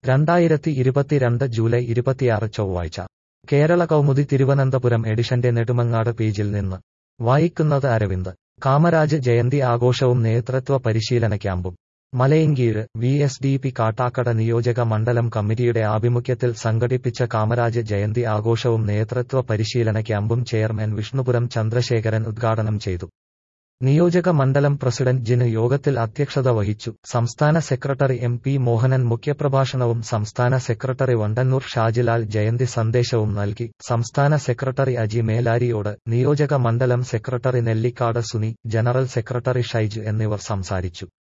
രണ്ടായിരത്തി ഇരുപത്തിരണ്ട് ജൂലൈ ഇരുപത്തിയാറ് ചൊവ്വാഴ്ച കേരള കൗമുദി തിരുവനന്തപുരം എഡിഷന്റെ നെടുമങ്ങാട് പേജിൽ നിന്ന് വായിക്കുന്നത് അരവിന്ദ് കാമരാജ് ജയന്തി ആഘോഷവും നേതൃത്വ പരിശീലന ക്യാമ്പും Malayinkeezh V S D P Kattakada നിയോജക മണ്ഡലം കമ്മിറ്റിയുടെ ആഭിമുഖ്യത്തിൽ സംഘടിപ്പിച്ച കാമരാജ് ജയന്തി ആഘോഷവും നേതൃത്വ പരിശീലന ക്യാമ്പും ചെയർമാൻ വിഷ്ണുപുരം ചന്ദ്രശേഖരൻ ഉദ്ഘാടനം ചെയ്തു നിയോജക മണ്ഡലം പ്രസിഡന്റ് ജിന് യോഗത്തിൽ അധ്യക്ഷത വഹിച്ചു സംസ്ഥാന സെക്രട്ടറി എം പി മോഹനൻ മുഖ്യപ്രഭാഷണവും സംസ്ഥാന സെക്രട്ടറി വണ്ടന്നൂർ ഷാജിലാൽ ജയന്തി സന്ദേശവും നൽകി സംസ്ഥാന സെക്രട്ടറി അജി മേലാരിയോട് നിയോജക മണ്ഡലം secretary Nellikkad Suni general secretary Shaiju എന്നിവർ സംസാരിച്ചു